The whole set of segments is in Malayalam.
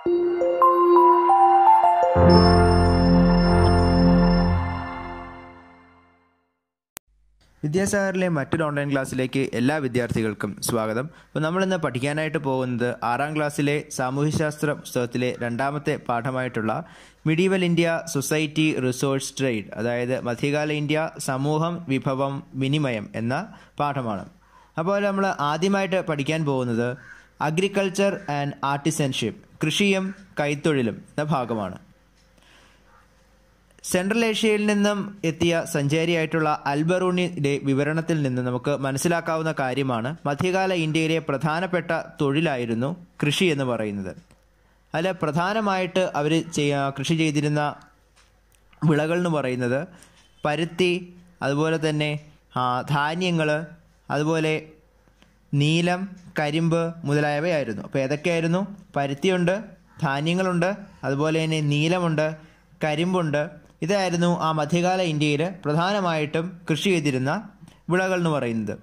വിദ്യാസാഗറിലെ മറ്റൊരു ഓൺലൈൻ ക്ലാസ്സിലേക്ക് എല്ലാ വിദ്യാർത്ഥികൾക്കും സ്വാഗതം അപ്പോൾ നമ്മളിന്ന് പഠിക്കാനായിട്ട് പോകുന്നത് ആറാം ക്ലാസ്സിലെ സാമൂഹ്യശാസ്ത്ര പുസ്തകത്തിലെ രണ്ടാമത്തെ പാഠമായിട്ടുള്ള medieval India society resource trade അതായത് മധ്യകാല ഇന്ത്യ സമൂഹം വിഭവം വിനിമയം എന്ന പാഠമാണ് അപ്പോൾ നമ്മൾ ആദ്യമായിട്ട് പഠിക്കാൻ പോകുന്നത് അഗ്രികൾച്ചർ ആൻഡ് ആർട്ടിസൻഷിപ്പ് കൃഷിയും കൈത്തൊഴിലും എന്ന ഭാഗമാണ് സെൻട്രൽ ഏഷ്യയിൽ നിന്നും എത്തിയ സഞ്ചാരിയായിട്ടുള്ള അൽബറൂണിയുടെ വിവരണത്തിൽ നിന്ന് നമുക്ക് മനസ്സിലാക്കാവുന്ന കാര്യമാണ് മധ്യകാല ഇന്ത്യയിലെ പ്രധാനപ്പെട്ട തൊഴിലായിരുന്നു കൃഷി എന്ന് പറയുന്നത് അതിൽ പ്രധാനമായിട്ട് അവർ കൃഷി ചെയ്തിരുന്ന വിളകൾ എന്ന് പറയുന്നത് പരുത്തി അതുപോലെ തന്നെ ധാന്യങ്ങൾ അതുപോലെ നീലം കരിമ്പ് മുതലായവയായിരുന്നു അപ്പോൾ ഏതൊക്കെയായിരുന്നു പരുത്തിയുണ്ട് ധാന്യങ്ങളുണ്ട് അതുപോലെ തന്നെ നീലമുണ്ട് കരിമ്പുണ്ട് ഇതായിരുന്നു ആ മധ്യകാല ഇന്ത്യയിൽ പ്രധാനമായിട്ടും കൃഷി ചെയ്തിരുന്ന വിളകൾ എന്ന് പറയുന്നത്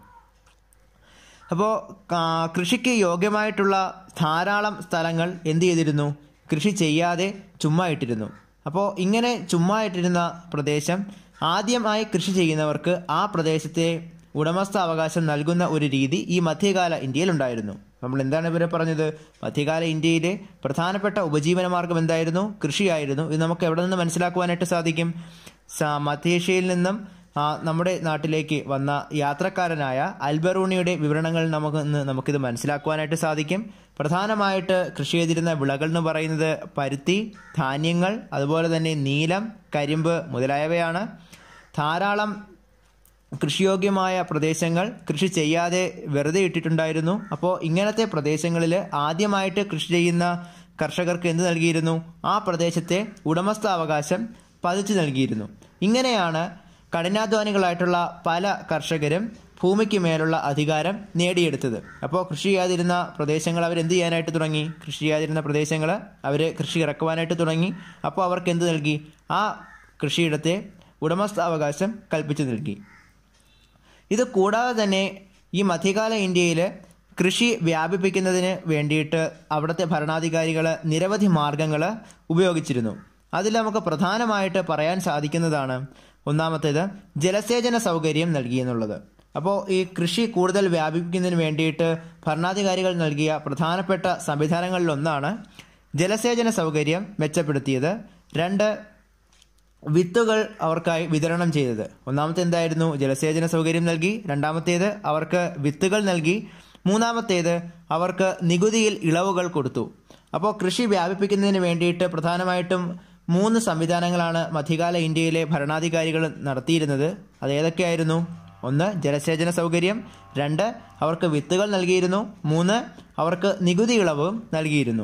അപ്പോൾ കൃഷിക്ക് യോഗ്യമായിട്ടുള്ള ധാരാളം സ്ഥലങ്ങൾ എന്ത് ചെയ്തിരുന്നു കൃഷി ചെയ്യാതെ ചുമ്മാ ഇട്ടിരുന്നു അപ്പോൾ ഇങ്ങനെ ചുമ്മാ ഇട്ടിരുന്ന പ്രദേശം ആദ്യമായി കൃഷി ചെയ്യുന്നവർക്ക് ആ പ്രദേശത്തെ ഉടമസ്ഥാവകാശം നൽകുന്ന ഒരു രീതി ഈ മധ്യകാല ഇന്ത്യയിൽ ഉണ്ടായിരുന്നു നമ്മൾ എന്താണ് ഇവരെ പറഞ്ഞത് മധ്യകാല ഇന്ത്യയിലെ പ്രധാനപ്പെട്ട ഉപജീവന മാർഗം എന്തായിരുന്നു കൃഷിയായിരുന്നു ഇത് നമുക്ക് എവിടെ നിന്ന് മനസ്സിലാക്കുവാനായിട്ട് സാധിക്കും മധ്യേഷ്യയിൽ നിന്നും നമ്മുടെ നാട്ടിലേക്ക് വന്ന യാത്രക്കാരനായ അൽബറൂണിയുടെ വിവരണങ്ങൾ നമുക്ക് നമുക്കിത് മനസ്സിലാക്കുവാനായിട്ട് സാധിക്കും പ്രധാനമായിട്ട് കൃഷി ചെയ്തിരുന്ന വിളകൾ എന്ന് പറയുന്നത് പരുത്തി ധാന്യങ്ങൾ അതുപോലെ തന്നെ നീലം കരിമ്പ് മുതലായവയാണ് ധാരാളം കൃഷിയോഗ്യമായ പ്രദേശങ്ങൾ കൃഷി ചെയ്യാതെ വെറുതെ ഇട്ടിട്ടുണ്ടായിരുന്നു അപ്പോൾ ഇങ്ങനത്തെ പ്രദേശങ്ങളിൽ ആദ്യമായിട്ട് കൃഷി ചെയ്യുന്ന കർഷകർക്ക് എന്ത് നൽകിയിരുന്നു ആ പ്രദേശത്തെ ഉടമസ്ഥാവകാശം പതിച്ചു നൽകിയിരുന്നു ഇങ്ങനെയാണ് കഠിനാധ്വാനികളായിട്ടുള്ള പല കർഷകരും ഭൂമിക്ക് മേലുള്ള അധികാരം നേടിയെടുത്തത് അപ്പോൾ കൃഷി ചെയ്യാതിരുന്ന പ്രദേശങ്ങൾ അവർ എന്ത് ചെയ്യാനായിട്ട് തുടങ്ങി കൃഷി ചെയ്യാതിരുന്ന പ്രദേശങ്ങൾ അവർ കൃഷി ഇറക്കുവാനായിട്ട് തുടങ്ങി അപ്പോൾ അവർക്ക് എന്ത് നൽകി ആ കൃഷിയിടത്തെ ഉടമസ്ഥാവകാശം കൽപ്പിച്ചു നൽകി ഇത് കൂടാതെ തന്നെ ഈ മധ്യകാല ഇന്ത്യയിൽ കൃഷി വ്യാപിപ്പിക്കുന്നതിന് വേണ്ടിയിട്ട് അവിടുത്തെ ഭരണാധികാരികൾ നിരവധി മാർഗങ്ങൾ ഉപയോഗിച്ചിരുന്നു അതിൽ നമുക്ക് പ്രധാനമായിട്ട് പറയാൻ സാധിക്കുന്നതാണ് ഒന്നാമത്തേത് ജലസേചന സൗകര്യം നൽകി എന്നുള്ളത് അപ്പോൾ ഈ കൃഷി കൂടുതൽ വ്യാപിപ്പിക്കുന്നതിന് വേണ്ടിയിട്ട് ഭരണാധികാരികൾ നൽകിയ പ്രധാനപ്പെട്ട സംവിധാനങ്ങളിലൊന്നാണ് ജലസേചന സൗകര്യം മെച്ചപ്പെടുത്തിയത് രണ്ട് വിത്തുകൾ അവർക്കായി വിതരണം ചെയ്തത് ഒന്നാമത്തെ എന്തായിരുന്നു ജലസേചന സൗകര്യം നൽകി രണ്ടാമത്തേത് അവർക്ക് വിത്തുകൾ നൽകി മൂന്നാമത്തേത് അവർക്ക് നികുതിയിൽ ഇളവുകൾ കൊടുത്തു അപ്പോൾ കൃഷി വ്യാപിപ്പിക്കുന്നതിന് വേണ്ടിയിട്ട് പ്രധാനമായിട്ടും മൂന്ന് സംവിധാനങ്ങളാണ് മധ്യകാല ഇന്ത്യയിലെ ഭരണാധികാരികൾ നടത്തിയിരുന്നത് അത് ഏതൊക്കെയായിരുന്നു ഒന്ന് ജലസേചന സൗകര്യം രണ്ട് അവർക്ക് വിത്തുകൾ നൽകിയിരുന്നു മൂന്ന് അവർക്ക് നികുതി ഇളവും നൽകിയിരുന്നു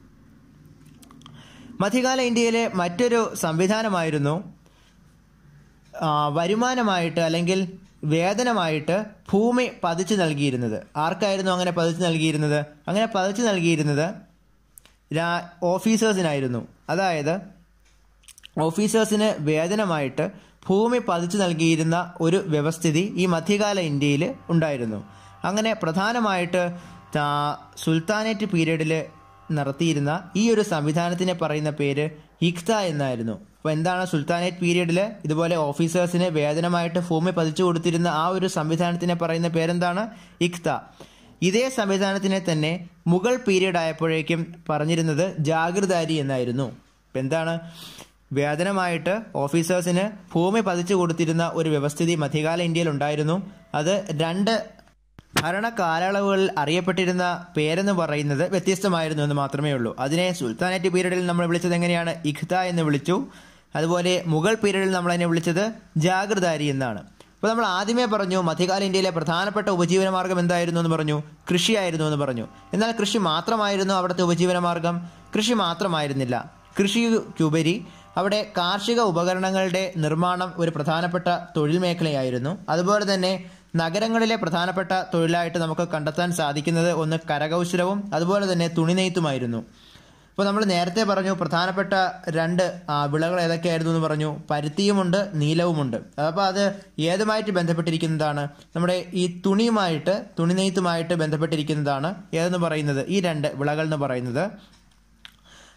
മധ്യകാല ഇന്ത്യയിലെ മറ്റൊരു സംവിധാനമായിരുന്നു വരുമാനമായിട്ട് അല്ലെങ്കിൽ വേതനമായിട്ട് ഭൂമി പതിച്ചു നൽകിയിരുന്നത് ആർക്കായിരുന്നു അങ്ങനെ പതിച്ചു നൽകിയിരുന്നത് അങ്ങനെ പതിച്ചു നൽകിയിരുന്നത് ഓഫീസേഴ്സിനായിരുന്നു അതായത് ഓഫീസേഴ്സിന് വേതനമായിട്ട് ഭൂമി പതിച്ചു നൽകിയിരുന്ന ഒരു വ്യവസ്ഥിതി ഈ മധ്യകാല ഇന്ത്യയിൽ ഉണ്ടായിരുന്നു അങ്ങനെ പ്രധാനമായിട്ട് സുൽത്താനേറ്റ് പീരീഡിൽ നടത്തിയിരുന്ന ഈ ഒരു സംവിധാനത്തിനെ പറയുന്ന പേര് ഇഖ്ത എന്നായിരുന്നു അപ്പോൾ എന്താണ് സുൽത്താനേറ്റ് പീരീഡിൽ ഇതുപോലെ ഓഫീസേഴ്സിന് വേതനമായിട്ട് ഭൂമി പതിച്ചു കൊടുത്തിരുന്ന ആ ഒരു സംവിധാനത്തിനെ പറയുന്ന പേരെന്താണ് ഇഖ്ത ഇതേ സംവിധാനത്തിനെ തന്നെ മുഗൾ പീരീഡ് ആയപ്പോഴേക്കും പറഞ്ഞിരുന്നത് ജാഗ്രതാരി എന്നായിരുന്നു എന്താണ് വേതനമായിട്ട് ഓഫീസേഴ്സിന് ഭൂമി പതിച്ചു കൊടുത്തിരുന്ന ഒരു വ്യവസ്ഥിതി മധ്യകാല ഇന്ത്യയിൽ ഉണ്ടായിരുന്നു അത് രണ്ട് ഭരണ കാലയളവുകളിൽ അറിയപ്പെട്ടിരുന്ന പേരെന്ന് പറയുന്നത് വ്യത്യസ്തമായിരുന്നു എന്ന് മാത്രമേ ഉള്ളൂ അതിനെ സുൽത്താനേറ്റ് പീരീഡിൽ നമ്മൾ വിളിച്ചത് എങ്ങനെയാണ് ഇഖ്ത എന്ന് വിളിച്ചു അതുപോലെ മുഗൾ പീരീഡിൽ നമ്മൾ അതിനെ വിളിച്ചത് ജാഗ്രതാരി എന്നാണ് അപ്പോൾ നമ്മൾ ആദ്യമേ പറഞ്ഞു മധ്യകാല ഇന്ത്യയിലെ പ്രധാനപ്പെട്ട ഉപജീവന മാർഗം എന്തായിരുന്നു എന്ന് പറഞ്ഞു കൃഷിയായിരുന്നു എന്ന് പറഞ്ഞു എന്നാൽ കൃഷി മാത്രമായിരുന്നു അവിടുത്തെ ഉപജീവന മാർഗം കൃഷി മാത്രമായിരുന്നില്ല കൃഷിക്കുപരി അവിടെ കാർഷിക ഉപകരണങ്ങളുടെ നിർമ്മാണം ഒരു പ്രധാനപ്പെട്ട തൊഴിൽ മേഖലയായിരുന്നു അതുപോലെ തന്നെ നഗരങ്ങളിലെ പ്രധാനപ്പെട്ട തൊഴിലായിട്ട് നമുക്ക് കണ്ടെത്താൻ സാധിക്കുന്നത് ഒന്ന് കരകൗശലവും അതുപോലെ തന്നെ തുണിനെയ്ത്തുമായിരുന്നു അപ്പോൾ നമ്മൾ നേരത്തെ പറഞ്ഞു പ്രധാനപ്പെട്ട രണ്ട് വിളകൾ ഏതൊക്കെയായിരുന്നു എന്ന് പറഞ്ഞു പരുത്തിയുമുണ്ട് നീലവുമുണ്ട് അപ്പോൾ അത് ഏതുമായിട്ട് ബന്ധപ്പെട്ടിരിക്കുന്നതാണ് നമ്മുടെ ഈ തുണിയുമായിട്ട് തുണിനെയ്ത്തുമായിട്ട് ബന്ധപ്പെട്ടിരിക്കുന്നതാണ് ഏതെന്ന് പറയുന്നത് ഈ രണ്ട് വിളകൾ എന്ന് പറയുന്നത്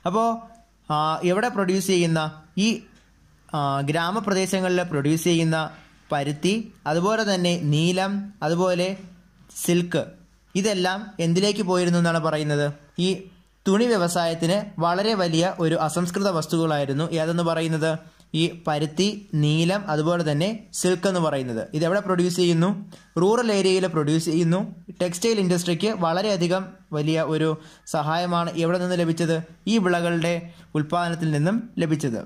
അപ്പോൾ എവിടെ പ്രൊഡ്യൂസ് ചെയ്യുന്ന ഈ ആ, ഗ്രാമപ്രദേശങ്ങളിൽ പ്രൊഡ്യൂസ് ചെയ്യുന്ന പരുത്തി അതുപോലെ തന്നെ നീലം അതുപോലെ സിൽക്ക് ഇതെല്ലാം എന്തിലേക്ക് പോയിരുന്നു എന്നാണ് പറയുന്നത് ഈ തുണി വ്യവസായത്തിന് വളരെ വലിയ ഒരു അസംസ്കൃത വസ്തുക്കളായിരുന്നു ഏതെന്ന് പറയുന്നത് ഈ പരുത്തി നീലം അതുപോലെ തന്നെ സിൽക്ക് എന്ന് പറയുന്നത് ഇതെവിടെ പ്രൊഡ്യൂസ് ചെയ്യുന്നു റൂറൽ ഏരിയയിൽ പ്രൊഡ്യൂസ് ചെയ്യുന്നു ടെക്സ്റ്റൈൽ ഇൻഡസ്ട്രിക്ക് വളരെയധികം വലിയ ഒരു സഹായമാണ് എവിടെ നിന്ന് ലഭിച്ചത് ഈ വിളകളുടെ ഉൽപ്പാദനത്തിൽ നിന്നും ലഭിച്ചത്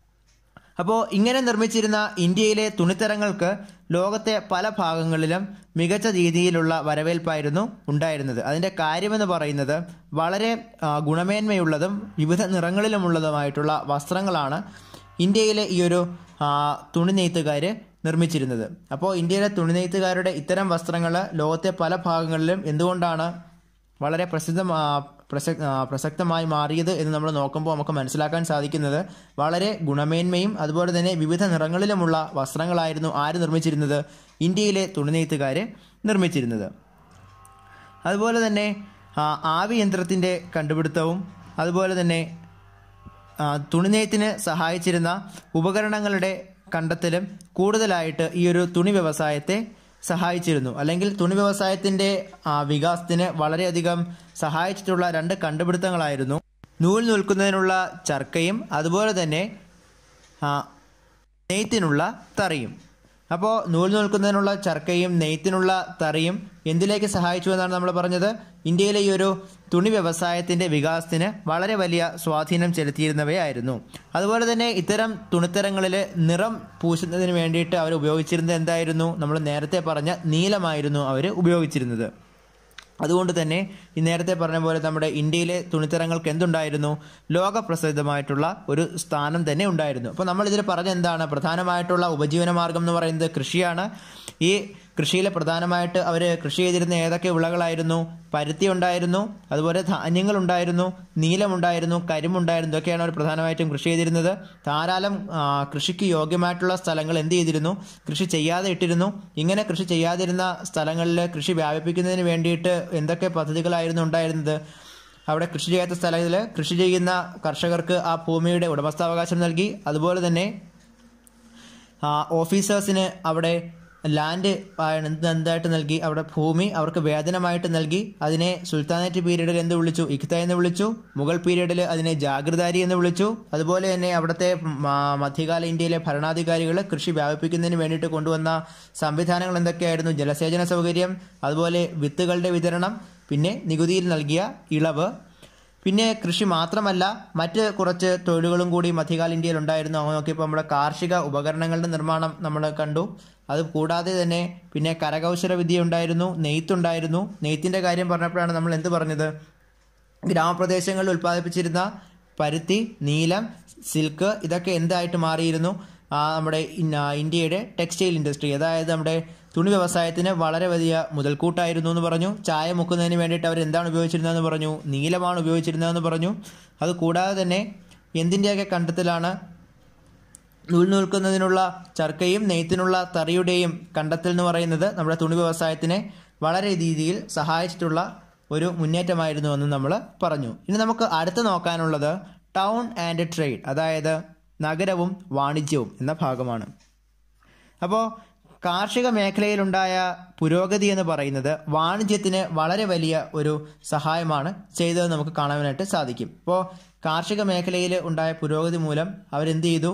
അപ്പോൾ ഇങ്ങനെ നിർമ്മിച്ചിരുന്ന ഇന്ത്യയിലെ തുണിത്തരങ്ങൾക്ക് ലോകത്തെ പല ഭാഗങ്ങളിലും മികച്ച രീതിയിലുള്ള വരവേൽപ്പായിരുന്നു ഉണ്ടായിരുന്നത് അതിൻ്റെ കാര്യമെന്ന് പറയുന്നത് വളരെ ആ, ഗുണമേന്മയുള്ളതും വിവിധ നിറങ്ങളിലുമുള്ളതുമായിട്ടുള്ള വസ്ത്രങ്ങളാണ് ഇന്ത്യയിലെ ഈ ഒരു ആ, തുണി നെയ്ത്തുകാർ നിർമ്മിച്ചിരുന്നത് അപ്പോൾ ഇന്ത്യയിലെ തുണി നെയ്ത്തുകാരുടെ ഇത്തരം വസ്ത്രങ്ങൾ ലോകത്തെ പല ഭാഗങ്ങളിലും എന്തുകൊണ്ടാണ് വളരെ പ്രസിദ്ധ പ്രസക് ആ, പ്രസക്തമായി മാറിയത് എന്ന് നമ്മൾ നോക്കുമ്പോൾ നമുക്ക് മനസ്സിലാക്കാൻ സാധിക്കുന്നത് വളരെ ഗുണമേന്മയും അതുപോലെ തന്നെ വിവിധ നിറങ്ങളിലുമുള്ള വസ്ത്രങ്ങളായിരുന്നു ആര് നിർമ്മിച്ചിരുന്നത് ഇന്ത്യയിലെ തുണിനെയ്ത്തുകാർ നിർമ്മിച്ചിരുന്നത് അതുപോലെ തന്നെ ആ, ആവി യന്ത്രത്തിൻ്റെ കണ്ടുപിടുത്തവും അതുപോലെ തന്നെ ആ, തുണിനെയ്ത്തിന് സഹായിച്ചിരുന്ന ഉപകരണങ്ങളുടെ കണ്ടെത്തലും കൂടുതലായിട്ട് ഈ ഒരു തുണി വ്യവസായത്തെ സഹായിച്ചിരുന്നു അല്ലെങ്കിൽ തുണി വ്യവസായത്തിൻ്റെ ആ, വികാസത്തിന് വളരെയധികം സഹായിച്ചിട്ടുള്ള രണ്ട് കണ്ടുപിടുത്തങ്ങളായിരുന്നു നൂൽ നൂൽക്കുന്നതിനുള്ള ചർക്കയും അതുപോലെ തന്നെ ആ, നെയ്ത്തിനുള്ള തറിയും അപ്പോൾ നൂൽ നൂൽക്കുന്നതിനുള്ള ചർക്കയും നെയ്ത്തിനുള്ള തറിയും എന്തിലേക്ക് സഹായിച്ചു എന്നാണ് നമ്മൾ പറഞ്ഞത് ഇന്ത്യയിലെ ഈ ഒരു തുണി വ്യവസായത്തിൻ്റെ വികാസത്തിന് വളരെ വലിയ സ്വാധീനം ചെലുത്തിയിരുന്നവയായിരുന്നു അതുപോലെ തന്നെ ഇത്തരം തുണിത്തരങ്ങളിൽ നിറം പൂശുന്നതിന് വേണ്ടിയിട്ട് അവർ ഉപയോഗിച്ചിരുന്നത് എന്തായിരുന്നു നമ്മൾ നേരത്തെ പറഞ്ഞ നീലമായിരുന്നു അവർ ഉപയോഗിച്ചിരുന്നത് അതുകൊണ്ട് തന്നെ ഈ നേരത്തെ പറഞ്ഞ പോലെ നമ്മുടെ ഇന്ത്യയിലെ തുണിത്തരങ്ങൾക്ക് എന്തുണ്ടായിരുന്നു ലോകപ്രസിദ്ധമായിട്ടുള്ള ഒരു സ്ഥാനം തന്നെ ഉണ്ടായിരുന്നു അപ്പോൾ നമ്മൾ ഇതിൽ പറഞ്ഞ എന്താണ് പ്രധാനമായിട്ടുള്ള ഉപജീവന മാർഗം എന്ന് പറയുന്നത് കൃഷിയാണ് ഈ കൃഷിയിൽ പ്രധാനമായിട്ട് അവർ കൃഷി ചെയ്തിരുന്ന ഏതൊക്കെ വിളകളായിരുന്നു പരുത്തി ഉണ്ടായിരുന്നു അതുപോലെ ധാന്യങ്ങൾ ഉണ്ടായിരുന്നു നീലമുണ്ടായിരുന്നു കരിമ്പുണ്ടായിരുന്നു ഇതൊക്കെയാണ് അവർ പ്രധാനമായിട്ടും കൃഷി ചെയ്തിരുന്നത് ധാരാളം ആ, കൃഷിക്ക് യോഗ്യമായിട്ടുള്ള സ്ഥലങ്ങൾ എന്ത് ചെയ്തിരുന്നു കൃഷി ചെയ്യാതെ ഇട്ടിരുന്നു ഇങ്ങനെ കൃഷി ചെയ്യാതിരുന്ന സ്ഥലങ്ങളിൽ കൃഷി വ്യാപിപ്പിക്കുന്നതിന് വേണ്ടിയിട്ട് എന്തൊക്കെ പദ്ധതികളായിരുന്നു ഉണ്ടായിരുന്നത് അവിടെ കൃഷി ചെയ്യാത്ത സ്ഥലത്തിൽ കൃഷി ചെയ്യുന്ന കർഷകർക്ക് ആ ഭൂമിയുടെ ഉടമസ്ഥാവകാശം നൽകി അതുപോലെ തന്നെ ആ, ഓഫീസേഴ്സിന് അവിടെ ലാൻഡ് ആ, എന്ത് എന്തായിട്ട് നൽകി അവിടെ ഭൂമി അവർക്ക് വേതനമായിട്ട് നൽകി അതിനെ സുൽത്താനേറ്റ് പീരീഡിൽ എന്ത് വിളിച്ചു ഇഖ്ത എന്ന് വിളിച്ചു മുഗൾ പീരീഡിൽ അതിനെ ജാഗ്രതാരി എന്ന് വിളിച്ചു അതുപോലെ തന്നെ അവിടുത്തെ മ- മധ്യകാല ഇന്ത്യയിലെ ഭരണാധികാരികൾ കൃഷി വ്യാപിപ്പിക്കുന്നതിന് വേണ്ടിയിട്ട് കൊണ്ടുവന്ന സംവിധാനങ്ങൾ എന്തൊക്കെയായിരുന്നു ജലസേചന സൗകര്യം അതുപോലെ വിത്തുകളുടെ വിതരണം പിന്നെ നികുതിയിൽ നൽകിയ ഇളവ് പിന്നെ കൃഷി മാത്രമല്ല മറ്റ് കുറച്ച് തൊഴിലുകളും കൂടി മധ്യകാല ഇന്ത്യയിൽ ഉണ്ടായിരുന്നു അങ്ങനെ നോക്കിയപ്പോൾ നമ്മുടെ കാർഷിക ഉപകരണങ്ങളുടെ നിർമ്മാണം നമ്മൾ കണ്ടു അത് കൂടാതെ തന്നെ പിന്നെ കരകൗശല വിദ്യ ഉണ്ടായിരുന്നു നെയ്ത്തുണ്ടായിരുന്നു നെയ്ത്തിന്റെ കാര്യം പറഞ്ഞപ്പോഴാണ് നമ്മൾ എന്ത് പറഞ്ഞത് ഗ്രാമപ്രദേശങ്ങളിൽ ഉൽപ്പാദിപ്പിച്ചിരുന്ന പരുത്തി നീലം സിൽക്ക് ഇതൊക്കെ എന്തായിട്ട് മാറിയിരുന്നു ആ നമ്മുടെ ഇന്ന- ഇന്ത്യയുടെ ടെക്സ്റ്റൈൽ ഇൻഡസ്ട്രി അതായത് നമ്മുടെ തുണി വ്യവസായത്തിന് വളരെ വലിയ മുതൽക്കൂട്ടായിരുന്നു എന്ന് പറഞ്ഞു ചായ മുക്കുന്നതിന് വേണ്ടിയിട്ട് അവർ എന്താണ് ഉപയോഗിച്ചിരുന്നതെന്ന് പറഞ്ഞു നീലമാണ് ഉപയോഗിച്ചിരുന്നതെന്ന് പറഞ്ഞു അത് കൂടാതെ തന്നെ എന്തിൻ്റെയൊക്കെ കണ്ടെത്തലാണ് നൂൽ നൂൽക്കുന്നതിനുള്ള ചർക്കയും നെയ്ത്തിനുള്ള തറിയുടെയും കണ്ടെത്തൽ എന്ന് പറയുന്നത് നമ്മുടെ തുണി വ്യവസായത്തിനെ വളരെ രീതിയിൽ സഹായിച്ചിട്ടുള്ള ഒരു മുന്നേറ്റമായിരുന്നു എന്ന് നമ്മൾ പറഞ്ഞു ഇനി നമുക്ക് അടുത്ത് നോക്കാനുള്ളത് ടൗൺ ആൻഡ് ട്രേഡ് അതായത് നഗരവും വാണിജ്യവും എന്ന ഭാഗമാണ് അപ്പോൾ കാർഷിക മേഖലയിലുണ്ടായ പുരോഗതി എന്ന് പറയുന്നത് വാണിജ്യത്തിന് വളരെ വലിയ ഒരു സഹായമാണ് ചെയ്തത് നമുക്ക് കാണാനായിട്ട് സാധിക്കും ഇപ്പോൾ കാർഷിക മേഖലയിൽ ഉണ്ടായ പുരോഗതി മൂലം അവരെന്ത് ചെയ്തു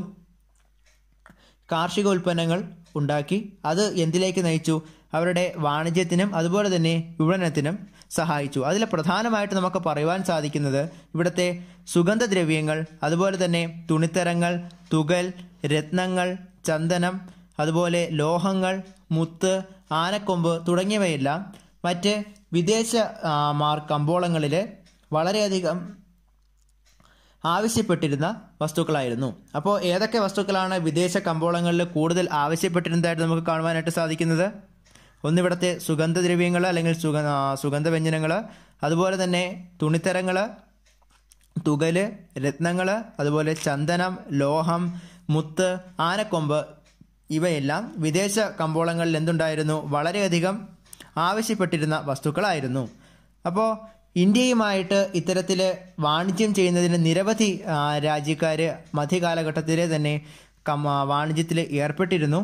കാർഷിക ഉൽപ്പന്നങ്ങൾ ഉണ്ടാക്കി അത് എന്തിലേക്ക് നയിച്ചു അവരുടെ വാണിജ്യത്തിനും അതുപോലെ തന്നെ വിപണനത്തിനും സഹായിച്ചു അതിൽ പ്രധാനമായിട്ട് നമുക്ക് പറയുവാൻ സാധിക്കുന്നത് ഇവിടുത്തെ സുഗന്ധദ്രവ്യങ്ങൾ അതുപോലെ തന്നെ തുണിത്തരങ്ങൾ തുകൽ രത്നങ്ങൾ ചന്ദനം അതുപോലെ ലോഹങ്ങൾ മുത്ത് ആനക്കൊമ്പ് തുടങ്ങിയവയെല്ലാം മറ്റ് വിദേശ ആ, മാർ കമ്പോളങ്ങളിൽ വളരെയധികം ആവശ്യപ്പെട്ടിരുന്ന വസ്തുക്കളായിരുന്നു അപ്പോൾ ഏതൊക്കെ വസ്തുക്കളാണ് വിദേശ കമ്പോളങ്ങളിൽ കൂടുതൽ ആവശ്യപ്പെട്ടിരുന്നതായിട്ട് നമുക്ക് കാണുവാനായിട്ട് സാധിക്കുന്നത് ഒന്നിവിടുത്തെ സുഗന്ധദ്രവ്യങ്ങൾ അല്ലെങ്കിൽ സുഗ ആ, സുഗന്ധവ്യഞ്ജനങ്ങൾ അതുപോലെ തന്നെ തുണിത്തരങ്ങൾ തുകല് രത്നങ്ങൾ അതുപോലെ ചന്ദനം ലോഹം മുത്ത് ആനക്കൊമ്പ് ഇവയെല്ലാം വിദേശ കമ്പോളങ്ങളിൽ എന്തുണ്ടായിരുന്നു വളരെയധികം ആവശ്യപ്പെട്ടിരുന്ന വസ്തുക്കളായിരുന്നു അപ്പോൾ ഇന്ത്യയുമായിട്ട് ഇത്തരത്തിൽ വാണിജ്യം ചെയ്യുന്നതിന് നിരവധി രാജ്യക്കാർ മധ്യകാലഘട്ടത്തിലെ തന്നെ കം വാണിജ്യത്തിൽ ഏർപ്പെട്ടിരുന്നു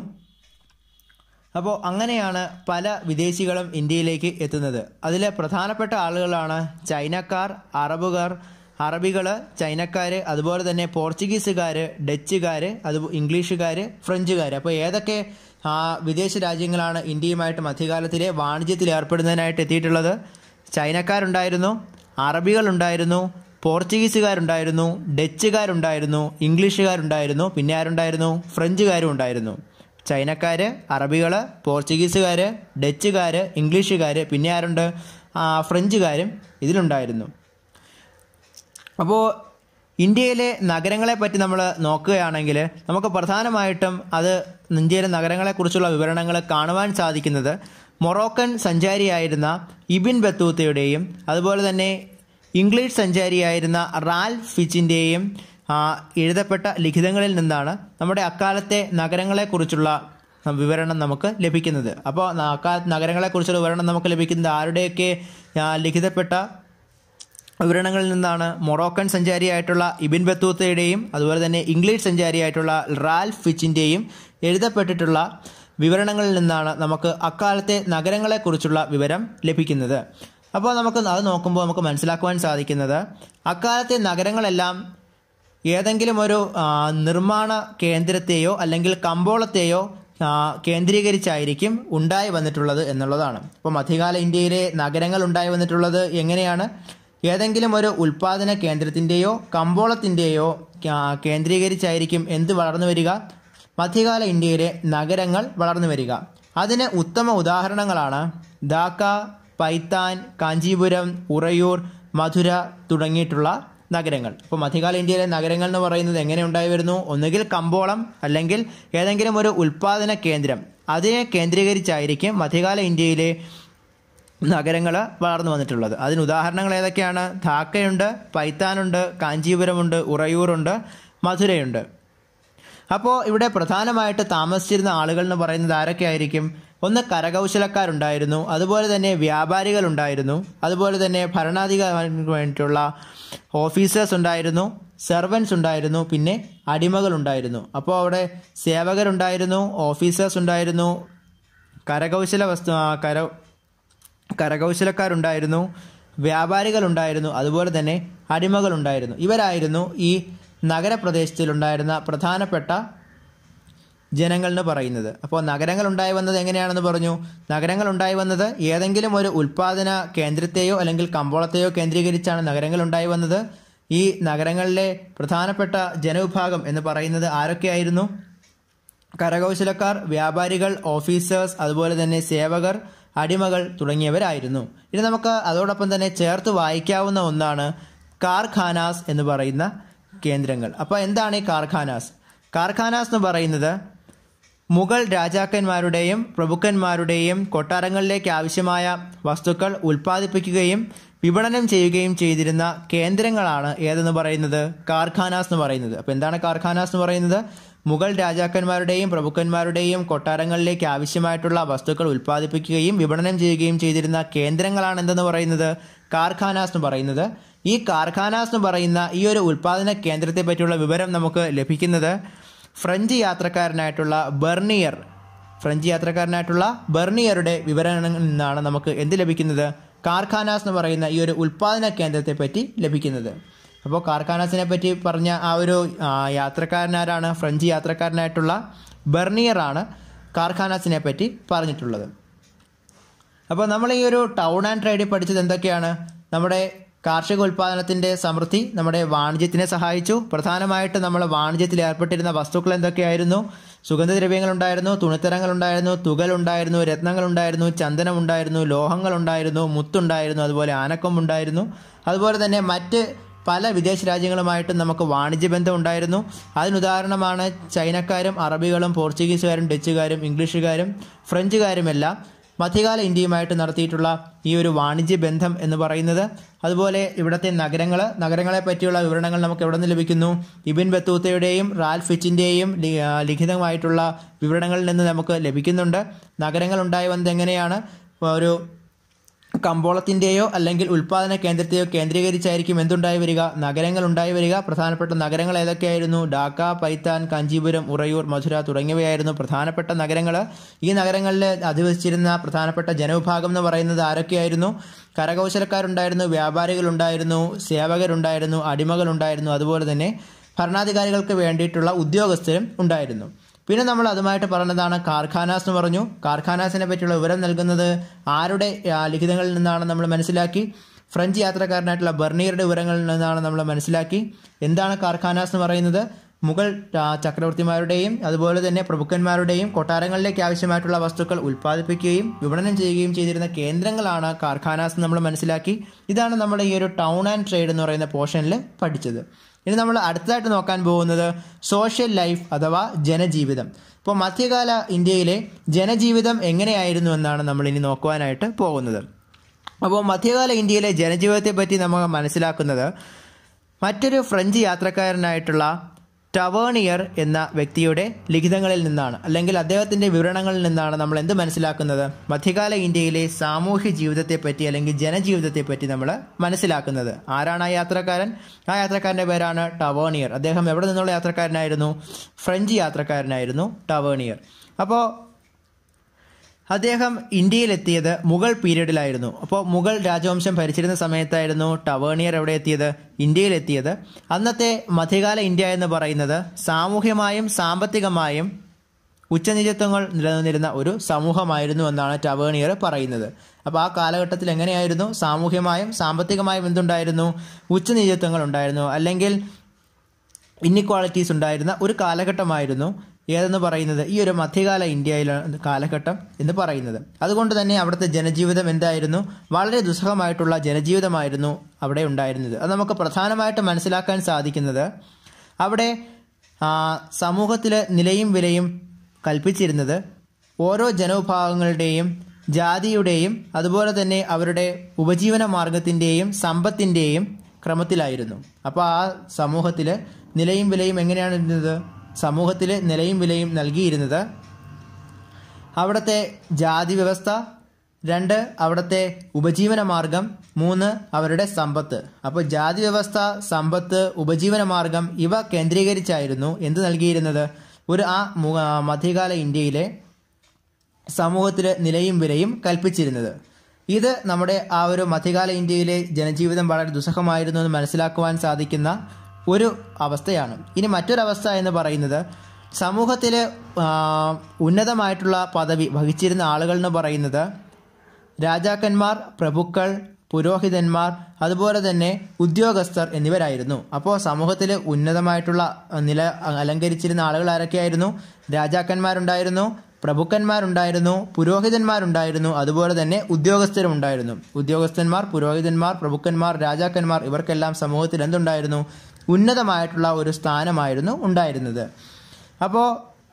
അപ്പോൾ അങ്ങനെയാണ് പല വിദേശികളും ഇന്ത്യയിലേക്ക് എത്തുന്നത് അതിലെ പ്രധാനപ്പെട്ട ആളുകളാണ് ചൈനക്കാർ അറബുകാർ അറബികൾ ചൈനക്കാർ അതുപോലെ തന്നെ പോർച്ചുഗീസുകാർ ഡച്ചുകാർ അത് ഇംഗ്ലീഷുകാർ ഫ്രഞ്ചുകാർ അപ്പോൾ ഏതൊക്കെ ആ, വിദേശ രാജ്യങ്ങളാണ് ഇന്ത്യയുമായിട്ട് മധ്യകാലത്തിലെ വാണിജ്യത്തിൽ ഏർപ്പെടുന്നതിനായിട്ട് എത്തിയിട്ടുള്ളത് ചൈനക്കാരുണ്ടായിരുന്നു അറബികളുണ്ടായിരുന്നു പോർച്ചുഗീസുകാരുണ്ടായിരുന്നു ഡച്ചുകാരുണ്ടായിരുന്നു ഇംഗ്ലീഷുകാരുണ്ടായിരുന്നു പിന്നെ ആരുണ്ടായിരുന്നു ഫ്രഞ്ചുകാരും ഉണ്ടായിരുന്നു ചൈനക്കാർ അറബികൾ പോർച്ചുഗീസുകാർ ഡച്ചുകാർ ഇംഗ്ലീഷുകാർ പിന്നെ ആരുണ്ട് ആ, ഫ്രഞ്ചുകാരും ഇതിലുണ്ടായിരുന്നു അപ്പോൾ ഇന്ത്യയിലെ നഗരങ്ങളെ പറ്റി നമ്മൾ നോക്കുകയാണെങ്കിൽ നമുക്ക് പ്രധാനമായിട്ടും അത് ഇന്ത്യയിലെ നഗരങ്ങളെക്കുറിച്ചുള്ള വിവരണങ്ങൾ കാണുവാൻ സാധിക്കുന്നത് മൊറോക്കൻ സഞ്ചാരിയായിരുന്ന ഇബിൻ ബത്തൂത്തയുടെയും അതുപോലെ തന്നെ ഇംഗ്ലീഷ് സഞ്ചാരിയായിരുന്ന റാൽഫ് ഫിച്ചിൻ്റെയും എഴുതപ്പെട്ട ലിഖിതങ്ങളിൽ നിന്നാണ് നമ്മുടെ അക്കാലത്തെ നഗരങ്ങളെക്കുറിച്ചുള്ള വിവരണം നമുക്ക് ലഭിക്കുന്നത് അപ്പോൾ അക്കാലത്ത് നഗരങ്ങളെക്കുറിച്ചുള്ള വിവരണം നമുക്ക് ലഭിക്കുന്നത് ആരുടെയൊക്കെ ആ, ലിഖിതപ്പെട്ട വിവരണങ്ങളിൽ നിന്നാണ് മൊറോക്കൻ സഞ്ചാരിയായിട്ടുള്ള ഇബിൻ ബത്തൂത്തയുടെയും അതുപോലെ തന്നെ ഇംഗ്ലീഷ് സഞ്ചാരിയായിട്ടുള്ള റാൽഫ് ഫിച്ചിൻ്റെയും എഴുതപ്പെട്ടിട്ടുള്ള വിവരണങ്ങളിൽ നിന്നാണ് നമുക്ക് അക്കാലത്തെ നഗരങ്ങളെക്കുറിച്ചുള്ള വിവരം ലഭിക്കുന്നത് അപ്പോൾ നമുക്ക് അത് നോക്കുമ്പോൾ നമുക്ക് മനസ്സിലാക്കുവാൻ സാധിക്കുന്നത് അക്കാലത്തെ നഗരങ്ങളെല്ലാം ഏതെങ്കിലും ഒരു ആ, നിർമ്മാണ കേന്ദ്രത്തെയോ അല്ലെങ്കിൽ കമ്പോളത്തെയോ ആ, കേന്ദ്രീകരിച്ചായിരിക്കും ഉണ്ടായി വന്നിട്ടുള്ളത് എന്നുള്ളതാണ് അപ്പോൾ മധ്യകാല ഇന്ത്യയിലെ നഗരങ്ങൾ ഉണ്ടായി വന്നിട്ടുള്ളത് എങ്ങനെയാണ് ഏതെങ്കിലും ഒരു ഉൽപാദന കേന്ദ്രത്തിൻ്റെയോ കമ്പോളത്തിൻ്റെയോ ആ, കേന്ദ്രീകരിച്ചായിരിക്കും എന്ത് വളർന്നു വരിക മധ്യകാല ഇന്ത്യയിലെ നഗരങ്ങൾ വളർന്നു വരിക അതിന് ഉത്തമ ഉദാഹരണങ്ങളാണ് ധാക്ക പൈത്താൻ കാഞ്ചീപുരം ഉറയൂർ മധുര തുടങ്ങിയിട്ടുള്ള നഗരങ്ങൾ അപ്പോൾ മധ്യകാല ഇന്ത്യയിലെ നഗരങ്ങൾ എന്ന് പറയുന്നത് എങ്ങനെ ഉണ്ടായി വരുന്നു ഒന്നുകിൽ കമ്പോളം അല്ലെങ്കിൽ ഏതെങ്കിലും ഒരു ഉൽപാദന കേന്ദ്രം അതിനെ കേന്ദ്രീകരിച്ചായിരിക്കും മധ്യകാല ഇന്ത്യയിലെ നഗരങ്ങൾ വളർന്നു വന്നിട്ടുള്ളത് അതിന് ഉദാഹരണങ്ങൾ ഏതൊക്കെയാണ് ധാക്കയുണ്ട് പൈത്താനുണ്ട് കാഞ്ചീപുരമുണ്ട് ഉറയൂറുണ്ട് മധുരയുണ്ട് അപ്പോൾ ഇവിടെ പ്രധാനമായിട്ട് താമസിച്ചിരുന്ന ആളുകൾ എന്ന് പറയുന്നത് ആരൊക്കെ ആയിരിക്കും ഒന്ന് കരകൗശലക്കാരുണ്ടായിരുന്നു അതുപോലെ തന്നെ വ്യാപാരികളുണ്ടായിരുന്നു അതുപോലെ തന്നെ ഭരണാധികാരികൾക്ക് വേണ്ടിയിട്ടുള്ള ഓഫീസേഴ്സ് ഉണ്ടായിരുന്നു സെർവൻസ് ഉണ്ടായിരുന്നു പിന്നെ അടിമകളുണ്ടായിരുന്നു അപ്പോൾ അവിടെ സേവകരുണ്ടായിരുന്നു ഓഫീസേഴ്സ് ഉണ്ടായിരുന്നു കരകൗശല വസ്തു ആ, കര കരകൗശലക്കാരുണ്ടായിരുന്നു വ്യാപാരികളുണ്ടായിരുന്നു അതുപോലെ തന്നെ അടിമകളുണ്ടായിരുന്നു ഇവരായിരുന്നു ഈ നഗരപ്രദേശത്തിലുണ്ടായിരുന്ന പ്രധാനപ്പെട്ട ജനങ്ങൾ എന്ന് പറയുന്നത് അപ്പോൾ നഗരങ്ങൾ ഉണ്ടായി വന്നത് എങ്ങനെയാണെന്ന് പറഞ്ഞു നഗരങ്ങൾ ഉണ്ടായി വന്നത് ഏതെങ്കിലും ഒരു ഉൽപാദന കേന്ദ്രത്തെയോ അല്ലെങ്കിൽ കമ്പോളത്തെയോ കേന്ദ്രീകരിച്ചാണ് നഗരങ്ങൾ ഉണ്ടായി വന്നത് ഈ നഗരങ്ങളിലെ പ്രധാനപ്പെട്ട ജനവിഭാഗം എന്ന് പറയുന്നത് ആരൊക്കെയായിരുന്നു കരകൗശലക്കാർ വ്യാപാരികൾ ഓഫീസേഴ്സ് അതുപോലെ തന്നെ സേവകർ അടിമകൾ തുടങ്ങിയവരായിരുന്നു ഇനി നമുക്ക് അതോടൊപ്പം തന്നെ ചേർത്ത് വായിക്കാവുന്ന ഒന്നാണ് കാർഖാനാസ് എന്ന് പറയുന്ന കേന്ദ്രങ്ങൾ അപ്പോൾ എന്താണ് ഈ കാർഖാനാസ് കാർഖാനാസ് എന്ന് പറയുന്നത് മുഗൾ രാജാക്കന്മാരുടെയും പ്രഭുക്കന്മാരുടെയും കൊട്ടാരങ്ങളിലേക്ക് ആവശ്യമായ വസ്തുക്കൾ ഉൽപ്പാദിപ്പിക്കുകയും വിപണനം ചെയ്യുകയും ചെയ്തിരുന്ന കേന്ദ്രങ്ങളാണ് ഏതെന്ന് പറയുന്നത് കാർഖാനാസ് എന്ന് പറയുന്നത് അപ്പോൾ എന്താണ് കാർഖാനാസ് എന്ന് പറയുന്നത് മുഗൾ രാജാക്കന്മാരുടെയും പ്രഭുക്കന്മാരുടെയും കൊട്ടാരങ്ങളിലേക്ക് ആവശ്യമായിട്ടുള്ള വസ്തുക്കൾ ഉൽപ്പാദിപ്പിക്കുകയും വിപണനം ചെയ്യുകയും ചെയ്തിരുന്ന കേന്ദ്രങ്ങളാണ് എന്തെന്ന് പറയുന്നത് കാർഖാനാസ് എന്ന് പറയുന്നത് ഈ കാർഖാനാസ് എന്ന് പറയുന്ന ഈ ഒരു ഉൽപ്പാദന കേന്ദ്രത്തെ പറ്റിയുള്ള വിവരം നമുക്ക് ലഭിക്കുന്നത് ഫ്രഞ്ച് യാത്രക്കാരനായിട്ടുള്ള ബെർണിയർ ഫ്രഞ്ച് യാത്രക്കാരനായിട്ടുള്ള ബെർണിയറുടെ വിവരണങ്ങളിൽ നിന്നാണ് നമുക്ക് എന്ത് ലഭിക്കുന്നത് കാർഖാനാസ് എന്ന് പറയുന്ന ഈ ഒരു ഉൽപ്പാദന കേന്ദ്രത്തെ പറ്റി ലഭിക്കുന്നത് അപ്പോൾ കാർഖാനാസിനെ പറ്റി പറഞ്ഞ ആ ഒരു ആ, യാത്രക്കാരനാരാണ് ഫ്രഞ്ച് യാത്രക്കാരനായിട്ടുള്ള ബെർണിയറാണ് കാർഖാനാസിനെ പറ്റി പറഞ്ഞിട്ടുള്ളത് അപ്പോൾ നമ്മൾ ഈ ഒരു ടൗൺ ആൻഡ് ട്രേഡിൽ പഠിച്ചത് എന്തൊക്കെയാണ് നമ്മുടെ കാർഷിക ഉൽപ്പാദനത്തിൻ്റെ സമൃദ്ധി നമ്മുടെ വാണിജ്യത്തിനെ സഹായിച്ചു പ്രധാനമായിട്ട് നമ്മൾ വാണിജ്യത്തിൽ ഏർപ്പെട്ടിരുന്ന വസ്തുക്കൾ എന്തൊക്കെയായിരുന്നു സുഗന്ധദ്രവ്യങ്ങളുണ്ടായിരുന്നു തുണിത്തരങ്ങളുണ്ടായിരുന്നു തുകലുണ്ടായിരുന്നു രത്നങ്ങളുണ്ടായിരുന്നു ചന്ദനമുണ്ടായിരുന്നു ലോഹങ്ങളുണ്ടായിരുന്നു മുത്തുണ്ടായിരുന്നു അതുപോലെ ആനക്കൊമ്പുണ്ടായിരുന്നു അതുപോലെ തന്നെ മറ്റ് പല വിദേശ രാജ്യങ്ങളുമായിട്ടും നമുക്ക് വാണിജ്യ ബന്ധം ഉണ്ടായിരുന്നു അതിനുദാഹരണമാണ് ചൈനക്കാരും അറബികളും പോർച്ചുഗീസുകാരും ഡച്ചുകാരും ഇംഗ്ലീഷുകാരും ഫ്രഞ്ചുകാരുമെല്ലാം മധ്യകാല ഇന്ത്യയുമായിട്ട് നടത്തിയിട്ടുള്ള ഈ ഒരു വാണിജ്യ ബന്ധം എന്ന് പറയുന്നത് അതുപോലെ ഇവിടുത്തെ നഗരങ്ങൾ നഗരങ്ങളെ പറ്റിയുള്ള വിവരണങ്ങൾ നമുക്ക് എവിടെ നിന്ന് ലഭിക്കുന്നു ഇബിൻ ബത്തൂത്തയുടെയും റാൽ ഫിച്ചിൻ്റെയും ലിഖിതമായിട്ടുള്ള വിവരണങ്ങളിൽ നിന്ന് നമുക്ക് ലഭിക്കുന്നുണ്ട് നഗരങ്ങൾ ഉണ്ടായി വന്നത് എങ്ങനെയാണ് ഒരു കമ്പോളത്തിൻ്റെയോ അല്ലെങ്കിൽ ഉൽപ്പാദന കേന്ദ്രത്തെയോ കേന്ദ്രീകരിച്ചായിരിക്കും എന്തുണ്ടായി വരിക നഗരങ്ങൾ ഉണ്ടായി വരിക പ്രധാനപ്പെട്ട നഗരങ്ങൾ ഏതൊക്കെയായിരുന്നു ഡാക്ക പൈത്താൻ കാഞ്ചീപുരം ഉറയൂർ മധുര തുടങ്ങിയവയായിരുന്നു പ്രധാനപ്പെട്ട നഗരങ്ങൾ ഈ നഗരങ്ങളിൽ അധിവസിച്ചിരുന്ന പ്രധാനപ്പെട്ട ജനവിഭാഗം എന്ന് പറയുന്നത് ആരൊക്കെയായിരുന്നു കരകൗശലക്കാരുണ്ടായിരുന്നു വ്യാപാരികളുണ്ടായിരുന്നു സേവകരുണ്ടായിരുന്നു അടിമകളുണ്ടായിരുന്നു അതുപോലെ തന്നെ ഭരണാധികാരികൾക്ക് വേണ്ടിയിട്ടുള്ള ഉദ്യോഗസ്ഥരും ഉണ്ടായിരുന്നു പിന്നെ നമ്മൾ അതുമായിട്ട് പറഞ്ഞതാണ് കാർഖാനാസ് എന്ന് പറഞ്ഞു കാർഖാനാസിനെ പറ്റിയുള്ള വിവരം നൽകുന്നത് ആരുടെ ആ, ലിഖിതങ്ങളിൽ നിന്നാണ് നമ്മൾ മനസ്സിലാക്കി ഫ്രഞ്ച് യാത്രക്കാരനായിട്ടുള്ള ബർണിയറുടെ വിവരങ്ങളിൽ നിന്നാണ് നമ്മൾ മനസ്സിലാക്കി എന്താണ് കാർഖാനാസ് എന്ന് പറയുന്നത് മുഗൾ ആ, ചക്രവർത്തിമാരുടെയും അതുപോലെ തന്നെ പ്രഭുക്കന്മാരുടെയും കൊട്ടാരങ്ങളിലേക്ക് ആവശ്യമായിട്ടുള്ള വസ്തുക്കൾ ഉൽപ്പാദിപ്പിക്കുകയും വിപണനം ചെയ്യുകയും ചെയ്തിരുന്ന കേന്ദ്രങ്ങളാണ് കാർഖാനാസ് എന്ന് നമ്മൾ മനസ്സിലാക്കി ഇതാണ് നമ്മുടെ ഈ ഒരു ടൗൺ ആൻഡ് ട്രേഡ് എന്ന് പറയുന്ന പോർഷനിൽ പഠിച്ചത് ഇനി നമ്മൾ അടുത്തതായിട്ട് നോക്കാൻ പോകുന്നത് സോഷ്യൽ ലൈഫ് അഥവാ ജനജീവിതം ഇപ്പോൾ മധ്യകാല ഇന്ത്യയിലെ ജനജീവിതം എങ്ങനെയായിരുന്നു എന്നാണ് നമ്മൾ ഇനി നോക്കുവാനായിട്ട് പോകുന്നത് അപ്പോൾ മധ്യകാല ഇന്ത്യയിലെ ജനജീവിതത്തെ പറ്റി നമ്മൾ മനസ്സിലാക്കുന്നത് മറ്റൊരു ഫ്രഞ്ച് യാത്രക്കാരനായിട്ടുള്ള ടവേണിയർ എന്ന വ്യക്തിയുടെ ലിഖിതങ്ങളിൽ നിന്നാണ് അല്ലെങ്കിൽ അദ്ദേഹത്തിന്റെ വിവരണങ്ങളിൽ നിന്നാണ് നമ്മൾ എന്ത് മനസ്സിലാക്കുന്നത് മധ്യകാല ഇന്ത്യയിലെ സാമൂഹ്യ ജീവിതത്തെ പറ്റി അല്ലെങ്കിൽ ജനജീവിതത്തെ പറ്റി നമ്മൾ മനസ്സിലാക്കുന്നത് ആരാണ് ആ യാത്രക്കാരൻ ആ യാത്രക്കാരന്റെ പേരാണ് ടവേണിയർ അദ്ദേഹം എവിടെ നിന്നുള്ള യാത്രക്കാരനായിരുന്നു ഫ്രഞ്ച് യാത്രക്കാരനായിരുന്നു ടവേണിയർ അപ്പോൾ അദ്ദേഹം ഇന്ത്യയിലെത്തിയത് മുഗൾ പീരീഡിലായിരുന്നു അപ്പോൾ മുഗൾ രാജവംശം ഭരിച്ചിരുന്ന സമയത്തായിരുന്നു ടവേണിയർ എവിടെ എത്തിയത് ഇന്ത്യയിലെത്തിയത് അന്നത്തെ മധ്യകാല ഇന്ത്യ എന്ന് പറയുന്നത് സാമൂഹ്യമായും സാമ്പത്തികമായും ഉച്ചനീചത്വങ്ങൾ നിലനിന്നിരുന്ന ഒരു സമൂഹമായിരുന്നു എന്നാണ് ടവേണിയർ പറയുന്നത് അപ്പോൾ ആ കാലഘട്ടത്തിൽ എങ്ങനെയായിരുന്നു സാമൂഹ്യമായും സാമ്പത്തികമായും എന്തുണ്ടായിരുന്നു ഉച്ചനീചത്വങ്ങൾ ഉണ്ടായിരുന്നു അല്ലെങ്കിൽ ഇന്നിക്വാളിറ്റീസ് ഉണ്ടായിരുന്ന ഒരു കാലഘട്ടമായിരുന്നു ഏതെന്ന് പറയുന്നത് ഈ ഒരു മധ്യകാല ഇന്ത്യയിലെ കാലഘട്ടം എന്ന് പറയുന്നത് അതുകൊണ്ട് തന്നെ അവിടുത്തെ ജനജീവിതം എന്തായിരുന്നു വളരെ ദുസ്സഹമായിട്ടുള്ള ജനജീവിതമായിരുന്നു അവിടെ ഉണ്ടായിരുന്നത് അത് നമുക്ക് പ്രധാനമായിട്ട് മനസ്സിലാക്കാൻ സാധിക്കുന്നത് അവിടെ സമൂഹത്തിൽ നിലയും വിലയും കൽപ്പിച്ചിരുന്നത് ഓരോ ജനവിഭാഗങ്ങളുടെയും ജാതിയുടെയും അതുപോലെ തന്നെ അവരുടെ ഉപജീവന മാർഗത്തിൻ്റെയും സമ്പത്തിൻ്റെയും ക്രമത്തിലായിരുന്നു അപ്പോൾ ആ സമൂഹത്തിൽ നിലയും വിലയും എങ്ങനെയാണ് ഇരുന്നത് സമൂഹത്തിൽ നിലയും വിലയും നൽകിയിരുന്നത് അവിടുത്തെ ജാതി വ്യവസ്ഥ രണ്ട് അവിടുത്തെ ഉപജീവന മാർഗം മൂന്ന് അവരുടെ സമ്പത്ത് അപ്പോൾ ജാതി വ്യവസ്ഥ സമ്പത്ത് ഉപജീവന മാർഗം ഇവ കേന്ദ്രീകരിച്ചായിരുന്നു എന്ത് നൽകിയിരുന്നത് ഒരു ആ മു- ആ മധ്യകാല ഇന്ത്യയിലെ സമൂഹത്തിൽ നിലയും വിലയും കൽപ്പിച്ചിരുന്നത് ഇത് നമ്മുടെ ആ ഒരു മധ്യകാല ഇന്ത്യയിലെ ജനജീവിതം വളരെ ദുസ്സഹമായിരുന്നു എന്ന് മനസ്സിലാക്കുവാൻ സാധിക്കുന്ന ഒരു അവസ്ഥയാണ് ഇനി മറ്റൊരവസ്ഥ എന്ന് പറയുന്നത് സമൂഹത്തിൽ ഉന്നതമായിട്ടുള്ള പദവി വഹിച്ചിരുന്ന ആളുകൾ എന്ന് പറയുന്നത് രാജാക്കന്മാർ പ്രഭുക്കൾ പുരോഹിതന്മാർ അതുപോലെ തന്നെ ഉദ്യോഗസ്ഥർ എന്നിവരായിരുന്നു അപ്പോൾ സമൂഹത്തിൽ ഉന്നതമായിട്ടുള്ള നില അലങ്കരിച്ചിരുന്ന ആളുകൾ ആരൊക്കെയായിരുന്നു രാജാക്കന്മാരുണ്ടായിരുന്നു പ്രഭുക്കന്മാരുണ്ടായിരുന്നു പുരോഹിതന്മാരുണ്ടായിരുന്നു അതുപോലെ തന്നെ ഉദ്യോഗസ്ഥരും ഉണ്ടായിരുന്നു ഉദ്യോഗസ്ഥന്മാർ പുരോഹിതന്മാർ പ്രഭുക്കന്മാർ രാജാക്കന്മാർ ഇവർക്കെല്ലാം സമൂഹത്തിൽ എന്തുണ്ടായിരുന്നു ഉന്നതമായിട്ടുള്ള ഒരു സ്ഥാനമായിരുന്നു ഉണ്ടായിരുന്നത് അപ്പോൾ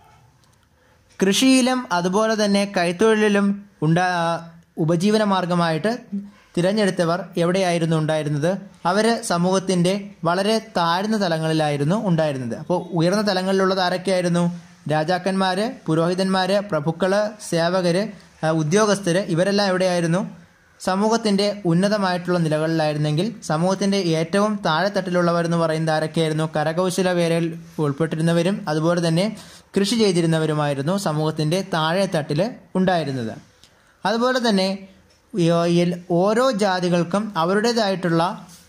കൃഷിയിലും അതുപോലെ തന്നെ കൈത്തൊഴിലിലും ഉണ്ടാ ഉപജീവന മാർഗമായിട്ട് തിരഞ്ഞെടുത്തവർ എവിടെയായിരുന്നു ഉണ്ടായിരുന്നത് അവർ സമൂഹത്തിൻ്റെ വളരെ താഴ്ന്ന തലങ്ങളിലായിരുന്നു ഉണ്ടായിരുന്നത് അപ്പോൾ ഉയർന്ന തലങ്ങളിലുള്ളത് ആരൊക്കെയായിരുന്നു രാജാക്കന്മാർ പുരോഹിതന്മാർ പ്രഭുക്കള് സേവകര് ആ, ഉദ്യോഗസ്ഥര് ഇവരെല്ലാം എവിടെയായിരുന്നു സമൂഹത്തിന്റെ ഉന്നതമായിട്ടുള്ള നിലകളിലായിരുന്നെങ്കിൽ സമൂഹത്തിന്റെ ഏറ്റവും താഴെത്തട്ടിലുള്ളവർ എന്ന് പറയുന്നത് ആരൊക്കെയായിരുന്നു കരകൗശല വേലയിൽ ഉൾപ്പെട്ടിരുന്നവരും അതുപോലെ തന്നെ കൃഷി ചെയ്തിരുന്നവരുമായിരുന്നു സമൂഹത്തിന്റെ താഴെത്തട്ടിൽ ഉണ്ടായിരുന്നത് അതുപോലെ തന്നെ ഈ- ഈ ഓരോ ജാതികൾക്കും അവരുടേതായിട്ടുള്ള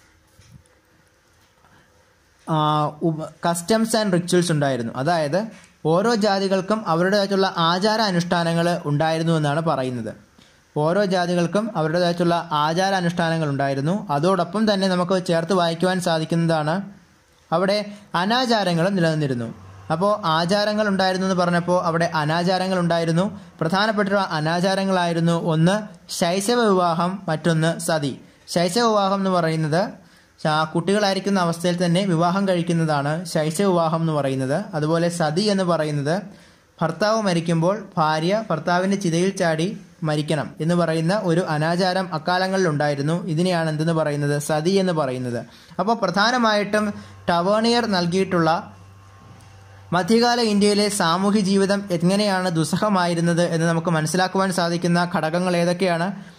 കസ്റ്റംസ് ആൻഡ് റിച്വൽസ് ഉണ്ടായിരുന്നു അതായത് ഓരോ ജാതികൾക്കും അവരുടേതായിട്ടുള്ള ആചാര അനുഷ്ഠാനങ്ങൾ ഉണ്ടായിരുന്നു എന്നാണ് പറയുന്നത് ഓരോ ജാതികൾക്കും അവരുടേതായിട്ടുള്ള ആചാര അനുഷ്ഠാനങ്ങൾ ഉണ്ടായിരുന്നു അതോടൊപ്പം തന്നെ നമുക്ക് ചേർത്ത് വായിക്കുവാൻ സാധിക്കുന്നതാണ് അവിടെ അനാചാരങ്ങളും നിലനിന്നിരുന്നു അപ്പോൾ ആചാരങ്ങൾ ഉണ്ടായിരുന്നു എന്ന് പറഞ്ഞപ്പോൾ അവിടെ അനാചാരങ്ങൾ ഉണ്ടായിരുന്നു പ്രധാനപ്പെട്ട അനാചാരങ്ങളായിരുന്നു ഒന്ന് ശൈശവ വിവാഹം മറ്റൊന്ന് സതി ശൈശവ വിവാഹം എന്ന് പറയുന്നത് ആ കുട്ടികളായിരിക്കുന്ന അവസ്ഥയിൽ തന്നെ വിവാഹം കഴിക്കുന്നതാണ് ശൈശവ വിവാഹം എന്ന് പറയുന്നത് അതുപോലെ സതി എന്ന് പറയുന്നത് ഭർത്താവ് മരിക്കുമ്പോൾ ഭാര്യ ഭർത്താവിൻ്റെ ചിതയിൽ ചാടി മരിക്കണം എന്ന് പറയുന്ന ഒരു അനാചാരം അക്കാലങ്ങളിൽ ഉണ്ടായിരുന്നു ഇതിനെയാണ് എന്തെന്ന് പറയുന്നത് സതി എന്ന് പറയുന്നത് അപ്പോൾ പ്രധാനമായിട്ടും ടവേണിയർ നൽകിയിട്ടുള്ള മധ്യകാല ഇന്ത്യയിലെ സാമൂഹ്യ ജീവിതം എങ്ങനെയാണ് ദുസ്സഹമായിരുന്നത് എന്ന് നമുക്ക് മനസ്സിലാക്കുവാൻ സാധിക്കുന്ന ഘടകങ്ങൾ ഏതൊക്കെയാണ്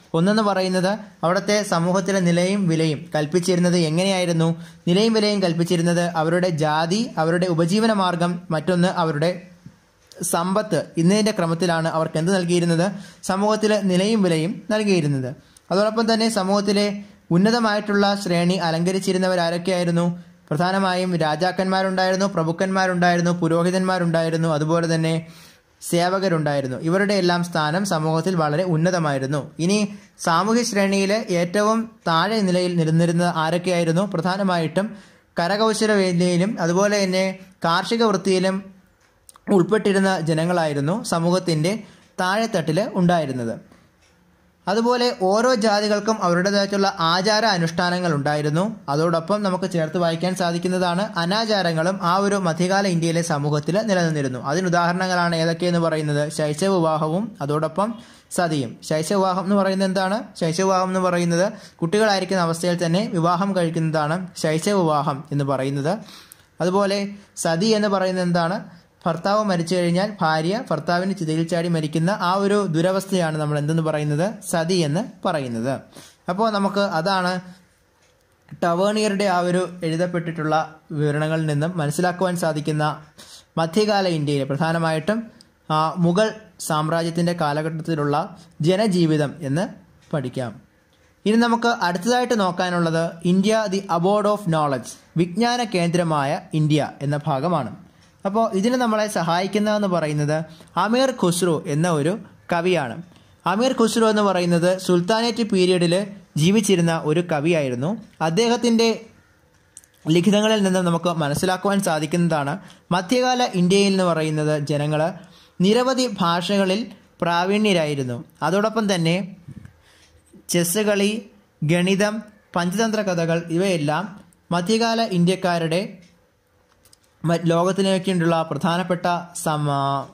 ഒന്നെന്ന് പറയുന്നത് അവിടുത്തെ സമൂഹത്തിലെ നിലയും വിലയും കൽപ്പിച്ചിരുന്നത് എങ്ങനെയായിരുന്നു നിലയും വിലയും കൽപ്പിച്ചിരുന്നത് അവരുടെ ജാതി അവരുടെ ഉപജീവന മാർഗം മറ്റൊന്ന് അവരുടെ സമ്പത്ത് ഇന്നതിന്റെ ക്രമത്തിലാണ് അവർക്ക് എന്ത് നൽകിയിരുന്നത് സമൂഹത്തിലെ നിലയും വിലയും നൽകിയിരുന്നത് അതോടൊപ്പം തന്നെ സമൂഹത്തിലെ ഉന്നതമായിട്ടുള്ള ശ്രേണി അലങ്കരിച്ചിരുന്നവരാരൊക്കെയായിരുന്നു പ്രധാനമായും രാജാക്കന്മാരുണ്ടായിരുന്നു പ്രഭുക്കന്മാരുണ്ടായിരുന്നു പുരോഹിതന്മാരുണ്ടായിരുന്നു അതുപോലെ തന്നെ സേവകരുണ്ടായിരുന്നു ഇവരുടെ എല്ലാം സ്ഥാനം സമൂഹത്തിൽ വളരെ ഉന്നതമായിരുന്നു ഇനി സാമൂഹ്യ ശ്രേണിയിലെ ഏറ്റവും താഴെ നിലയിൽ നിലനിന്നിരുന്നത് ആരൊക്കെയായിരുന്നു പ്രധാനമായിട്ടും കരകൗശല മേഖലയിലും അതുപോലെ തന്നെ കാർഷിക വൃത്തിയിലും ഉൾപ്പെട്ടിരുന്ന ജനങ്ങളായിരുന്നു സമൂഹത്തിൻ്റെ താഴെത്തട്ടിൽ ഉണ്ടായിരുന്നത് അതുപോലെ ഓരോ ജാതികൾക്കും അവരുടേതായിട്ടുള്ള ആചാര അനുഷ്ഠാനങ്ങൾ ഉണ്ടായിരുന്നു അതോടൊപ്പം നമുക്ക് ചേർത്ത് വായിക്കാൻ സാധിക്കുന്നതാണ് അനാചാരങ്ങളും ആ ഒരു മധ്യകാല ഇന്ത്യയിലെ സമൂഹത്തിൽ നിലനിന്നിരുന്നു അതിന് ഉദാഹരണങ്ങളാണ് ഏതൊക്കെയെന്ന് പറയുന്നത് ശൈശവ വിവാഹവും അതോടൊപ്പം സതിയും ശൈശവ വിവാഹം എന്ന് പറയുന്നത് എന്താണ് ശൈശവ വിവാഹം എന്ന് പറയുന്നത് കുട്ടികളായിരിക്കുന്ന അവസ്ഥയിൽ തന്നെ വിവാഹം കഴിക്കുന്നതാണ് ശൈശവ വിവാഹം എന്ന് പറയുന്നത് അതുപോലെ സതി എന്ന് പറയുന്നത് എന്താണ് ഭർത്താവ് മരിച്ചു കഴിഞ്ഞാൽ ഭാര്യ ഭർത്താവിന് ചിതയിൽ ചാടി മരിക്കുന്ന ആ ഒരു ദുരവസ്ഥയാണ് നമ്മൾ എന്തെന്ന് പറയുന്നത് സതി എന്ന് പറയുന്നത് അപ്പോൾ നമുക്ക് അതാണ് ടവേണിയറുടെ ആ ഒരു എഴുതപ്പെട്ടിട്ടുള്ള വിവരണങ്ങളിൽ നിന്നും മനസ്സിലാക്കുവാൻ സാധിക്കുന്ന മധ്യകാല ഇന്ത്യയിലെ പ്രധാനമായിട്ടും ആ, മുഗൾ സാമ്രാജ്യത്തിൻ്റെ കാലഘട്ടത്തിലുള്ള ജനജീവിതം എന്ന് പഠിക്കാം ഇനി നമുക്ക് അടുത്തതായിട്ട് നോക്കാനുള്ളത് India the abode of knowledge വിജ്ഞാന കേന്ദ്രമായ ഇന്ത്യ എന്ന ഭാഗമാണ് അപ്പോൾ ഇതിന് നമ്മളെ സഹായിക്കുന്നതെന്ന് പറയുന്നത് അമീർ ഖുസ്രു എന്ന ഒരു കവിയാണ് അമീർ ഖുസ്രു എന്ന് പറയുന്നത് സുൽത്താനേറ്റ് പീരീഡിൽ ജീവിച്ചിരുന്ന ഒരു കവിയായിരുന്നു അദ്ദേഹത്തിൻ്റെ ലിഖിതങ്ങളിൽ നിന്ന് നമുക്ക് മനസ്സിലാക്കുവാൻ സാധിക്കുന്നതാണ് മധ്യകാല ഇന്ത്യയിൽ എന്ന് പറയുന്നത് ജനങ്ങൾ നിരവധി ഭാഷകളിൽ പ്രാവീണ്യരായിരുന്നു അതോടൊപ്പം തന്നെ ചെസ് കളി ഗണിതം പഞ്ചതന്ത്ര കഥകൾ ഇവയെല്ലാം മധ്യകാല ഇന്ത്യക്കാരുടെ മ- ലോകത്തിലേക്കുള്ള പ്രധാനപ്പെട്ട സമ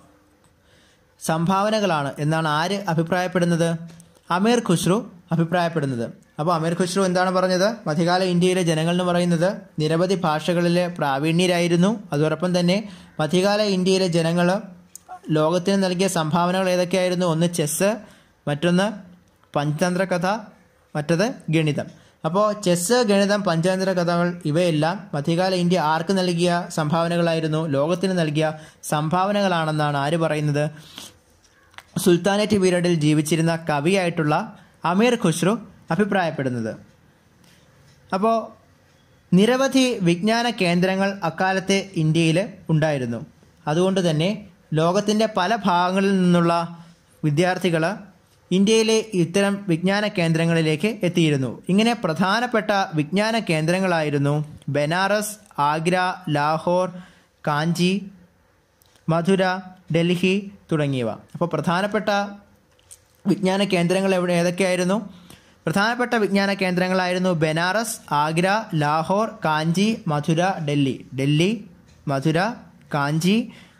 സംഭാവനകളാണ് എന്നാണ് ആര് അഭിപ്രായപ്പെടുന്നത് അമീർ ഖുസ്രു അഭിപ്രായപ്പെടുന്നത് അപ്പോൾ അമീർ ഖുസ്രു എന്താണ് പറഞ്ഞത് മധ്യകാല ഇന്ത്യയിലെ ജനങ്ങൾ എന്ന് പറയുന്നത് നിരവധി ഭാഷകളിലെ പ്രാവീണ്യരായിരുന്നു അതോടൊപ്പം തന്നെ മധ്യകാല ഇന്ത്യയിലെ ജനങ്ങൾ ലോകത്തിന് നൽകിയ സംഭാവനകൾ ഏതൊക്കെയായിരുന്നു ഒന്ന് ചെസ്സ് മറ്റൊന്ന് പഞ്ചതന്ത്ര കഥ മറ്റത് ഗണിതം അപ്പോൾ ചെസ്സ് ഗണിതം പഞ്ചതന്ത്ര കഥകൾ ഇവയെല്ലാം മധ്യകാല ഇന്ത്യ ആർക്ക് നൽകിയ സംഭാവനകളായിരുന്നു ലോകത്തിന് നൽകിയ സംഭാവനകളാണെന്നാണ് ആര് പറയുന്നത് സുൽത്താനേറ്റ് പീരീഡിൽ ജീവിച്ചിരുന്ന കവിയായിട്ടുള്ള അമീർ ഖുസ്രു അഭിപ്രായപ്പെടുന്നത് അപ്പോൾ നിരവധി വിജ്ഞാന കേന്ദ്രങ്ങൾ അക്കാലത്തെ ഇന്ത്യയിൽ ഉണ്ടായിരുന്നു അതുകൊണ്ട് തന്നെ ലോകത്തിൻ്റെ പല ഭാഗങ്ങളിൽ നിന്നുള്ള വിദ്യാർത്ഥികൾ ഇന്ത്യയിലെ ഇത്തരം വിജ്ഞാന കേന്ദ്രങ്ങളിലേക്ക് എത്തിയിരുന്നു ഇങ്ങനെ പ്രധാനപ്പെട്ട വിജ്ഞാന കേന്ദ്രങ്ങളായിരുന്നു ബനാറസ് ആഗ്ര ലാഹോർ കാഞ്ചി മധുര ഡൽഹി തുടങ്ങിയവ അപ്പോൾ പ്രധാനപ്പെട്ട വിജ്ഞാന കേന്ദ്രങ്ങൾ എവിടെ ഏതൊക്കെയായിരുന്നു പ്രധാനപ്പെട്ട വിജ്ഞാന കേന്ദ്രങ്ങളായിരുന്നു ബനാറസ് ആഗ്ര ലാഹോർ കാഞ്ചി മധുര ഡൽഹി ഡൽഹി മധുര കാഞ്ചി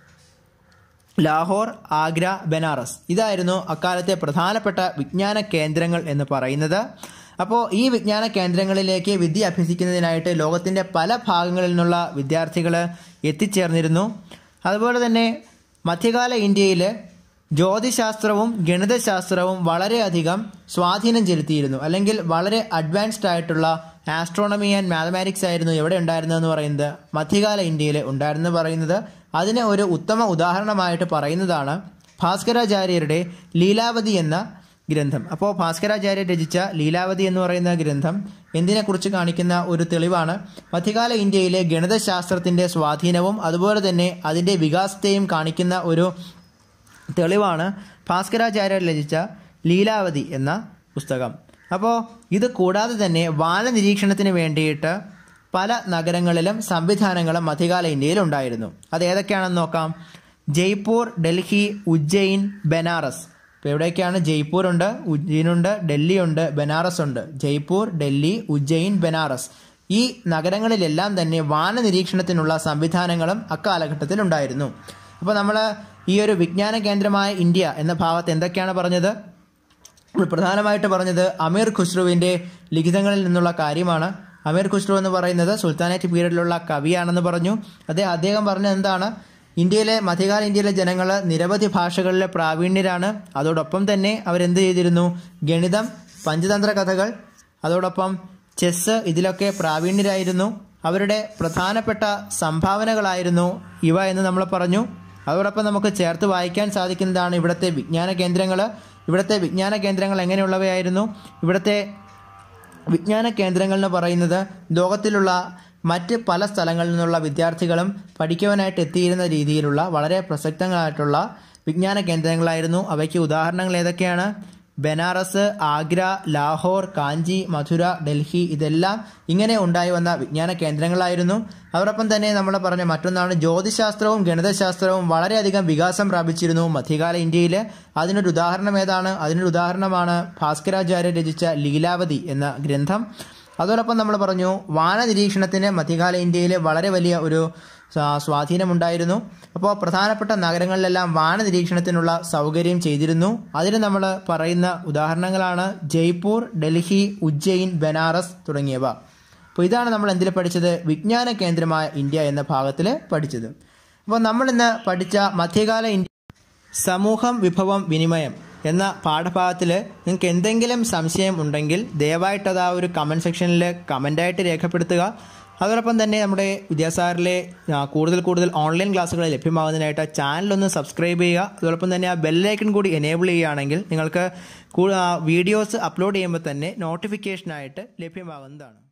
ലാഹോർ ആഗ്ര ബനാറസ് ഇതായിരുന്നു അക്കാലത്തെ പ്രധാനപ്പെട്ട വിജ്ഞാന കേന്ദ്രങ്ങൾ എന്ന് പറയുന്നത് അപ്പോൾ ഈ വിജ്ഞാന കേന്ദ്രങ്ങളിലേക്ക് വിദ്യ അഭ്യസിക്കുന്നതിനായിട്ട് ലോകത്തിൻ്റെ പല ഭാഗങ്ങളിൽ നിന്നുള്ള വിദ്യാർത്ഥികൾ എത്തിച്ചേർന്നിരുന്നു അതുപോലെ തന്നെ മധ്യകാല ഇന്ത്യയിൽ ജ്യോതിശാസ്ത്രവും ഗണിതശാസ്ത്രവും വളരെയധികം സ്വാധീനം ചെലുത്തിയിരുന്നു അല്ലെങ്കിൽ വളരെ അഡ്വാൻസ്ഡ് ആയിട്ടുള്ള ആസ്ട്രോണമി ആൻഡ് മാത്തമാറ്റിക്സ് ആയിരുന്നു എവിടെ ഉണ്ടായിരുന്നതെന്ന് പറയുന്നത് മധ്യകാല ഇന്ത്യയിൽ ഉണ്ടായിരുന്നു പറയുന്നത് അതിന് ഒരു ഉത്തമ ഉദാഹരണമായിട്ട് പറയുന്നതാണ് ഭാസ്കരാചാര്യരുടെ ലീലാവതി എന്ന ഗ്രന്ഥം അപ്പോൾ ഭാസ്കരാചാര്യർ രചിച്ച ലീലാവതി എന്ന് പറയുന്ന ഗ്രന്ഥം എന്തിനെക്കുറിച്ച് കാണിക്കുന്ന ഒരു തെളിവാണ് മധ്യകാല ഇന്ത്യയിലെ ഗണിതശാസ്ത്രത്തിൻ്റെ സ്വാധീനവും അതുപോലെ തന്നെ അതിൻ്റെ വികാസത്തെയും കാണിക്കുന്ന ഒരു തെളിവാണ് ഭാസ്കരാചാര്യർ രചിച്ച ലീലാവതി എന്ന പുസ്തകം അപ്പോൾ ഇത് കൂടാതെ തന്നെ വാന നിരീക്ഷണത്തിന് വേണ്ടിയിട്ട് പല നഗരങ്ങളിലും സംവിധാനങ്ങളും മധ്യകാല ഇന്ത്യയിൽ ഉണ്ടായിരുന്നു അത് ഏതൊക്കെയാണെന്ന് നോക്കാം ജയ്പൂർ ഡൽഹി ഉജ്ജയിൻ ബനാറസ് ഇപ്പോൾ എവിടെയൊക്കെയാണ് ജയ്പൂർ ഉണ്ട് ഉജ്ജയിൻ ഉണ്ട് ഡൽഹി ഉണ്ട് ബനാറസ് ഉണ്ട് ജയ്പൂർ ഡൽഹി ഉജ്ജയിൻ ബനാറസ് ഈ നഗരങ്ങളിലെല്ലാം തന്നെ വാന നിരീക്ഷണത്തിനുള്ള സംവിധാനങ്ങളും അക്കാലഘട്ടത്തിൽ ഉണ്ടായിരുന്നു അപ്പോൾ നമ്മൾ ഈ ഒരു വിജ്ഞാന കേന്ദ്രമായ ഇന്ത്യ എന്ന ഭാഗത്ത് എന്തൊക്കെയാണ് പറഞ്ഞത് നമ്മൾ പ്രധാനമായിട്ട് പറഞ്ഞത് അമീർ ഖുസ്രുവിൻ്റെ ലിഖിതങ്ങളിൽ നിന്നുള്ള കാര്യമാണ് അമീർ ഖുസ്രു എന്ന് പറയുന്നത് സുൽത്താനേറ്റ് പീരീഡിലുള്ള കവിയാണെന്ന് പറഞ്ഞു അതേ അദ്ദേഹം പറഞ്ഞത് എന്താണ് ഇന്ത്യയിലെ മധ്യകാല ഇന്ത്യയിലെ ജനങ്ങൾ നിരവധി ഭാഷകളിലെ പ്രാവീണ്യരാണ് അതോടൊപ്പം തന്നെ അവരെന്ത് ചെയ്തിരുന്നു ഗണിതം പഞ്ചതന്ത്ര കഥകൾ അതോടൊപ്പം ചെസ്സ് ഇതിലൊക്കെ പ്രാവീണ്യരായിരുന്നു അവരുടെ പ്രധാനപ്പെട്ട സംഭാവനകളായിരുന്നു ഇവ എന്ന് നമ്മൾ പറഞ്ഞു അതോടൊപ്പം നമുക്ക് ചേർത്ത് വായിക്കാൻ സാധിക്കുന്നതാണ് ഇവിടുത്തെ വിജ്ഞാന കേന്ദ്രങ്ങൾ ഇവിടുത്തെ വിജ്ഞാന കേന്ദ്രങ്ങൾ എങ്ങനെയുള്ളവയായിരുന്നു ഇവിടുത്തെ വിജ്ഞാന കേന്ദ്രങ്ങൾ എന്ന് പറയുന്നത് ലോകത്തിലുള്ള മറ്റ് പല സ്ഥലങ്ങളിൽ നിന്നുള്ള വിദ്യാർത്ഥികളും പഠിക്കുവാനായിട്ട് എത്തിയിരുന്ന രീതിയിലുള്ള വളരെ പ്രസക്തങ്ങളായിട്ടുള്ള വിജ്ഞാന കേന്ദ്രങ്ങളായിരുന്നു അവയ്ക്ക് ഉദാഹരണങ്ങൾ ഏതൊക്കെയാണ് ബനാറസ് ആഗ്ര ലാഹോർ കാഞ്ചി മധുര ഡൽഹി ഇതെല്ലാം ഇങ്ങനെ ഉണ്ടായി വന്ന വിജ്ഞാന കേന്ദ്രങ്ങളായിരുന്നു അതോടൊപ്പം തന്നെ നമ്മൾ പറഞ്ഞ മറ്റൊന്നാണ് ജ്യോതിശാസ്ത്രവും ഗണിതശാസ്ത്രവും വളരെയധികം വികാസം പ്രാപിച്ചിരുന്നു മധ്യകാല ഇന്ത്യയിൽ അതിനൊരു ഉദാഹരണം ഏതാണ് അതിനൊരു ഉദാഹരണമാണ് ഭാസ്കരാചാര്യ രചിച്ച ലീലാവതി എന്ന ഗ്രന്ഥം അതോടൊപ്പം നമ്മൾ പറഞ്ഞു വാന നിരീക്ഷണത്തിന് മധ്യകാല ഇന്ത്യയിൽ വളരെ വലിയ ഒരു സ്വാ- സ്വാധീനമുണ്ടായിരുന്നു അപ്പോൾ പ്രധാനപ്പെട്ട നഗരങ്ങളിലെല്ലാം വാന നിരീക്ഷണത്തിനുള്ള സൗകര്യം ചെയ്തിരുന്നു അതിന് നമ്മൾ പറയുന്ന ഉദാഹരണങ്ങളാണ് ജയ്പൂർ ഡൽഹി ഉജ്ജയിൻ ബനാറസ് തുടങ്ങിയവ അപ്പോൾ ഇതാണ് നമ്മൾ എന്തിൽ പഠിച്ചത് വിജ്ഞാന കേന്ദ്രമായ ഇന്ത്യ എന്ന ഭാഗത്തിൽ പഠിച്ചത് അപ്പോൾ നമ്മൾ ഇന്ന് പഠിച്ച മധ്യകാല ഇന്ത്യ സമൂഹം വിഭവം വിനിമയം എന്ന പാഠഭാഗത്തിൽ നിങ്ങൾക്ക് എന്തെങ്കിലും സംശയം ഉണ്ടെങ്കിൽ ദയവായിട്ട് ആ ഒരു കമൻറ്റ് സെക്ഷനിൽ കമൻ്റായിട്ട് രേഖപ്പെടുത്തുക അതോടൊപ്പം തന്നെ നമ്മുടെ വിദ്യാസാഗറിലെ ആ, കൂടുതൽ കൂടുതൽ ഓൺലൈൻ ക്ലാസ്സുകൾ ലഭ്യമാകുന്നതിനായിട്ട് ചാനലൊന്ന് സബ്സ്ക്രൈബ് ചെയ്യുക അതോടൊപ്പം തന്നെ ആ ബെല്ലൈക്കൺ കൂടി എനേബിൾ ചെയ്യുകയാണെങ്കിൽ നിങ്ങൾക്ക് കൂ- ആ, വീഡിയോസ് അപ്ലോഡ് ചെയ്യുമ്പോൾ തന്നെ നോട്ടിഫിക്കേഷനായിട്ട് ലഭ്യമാകുന്നതാണ്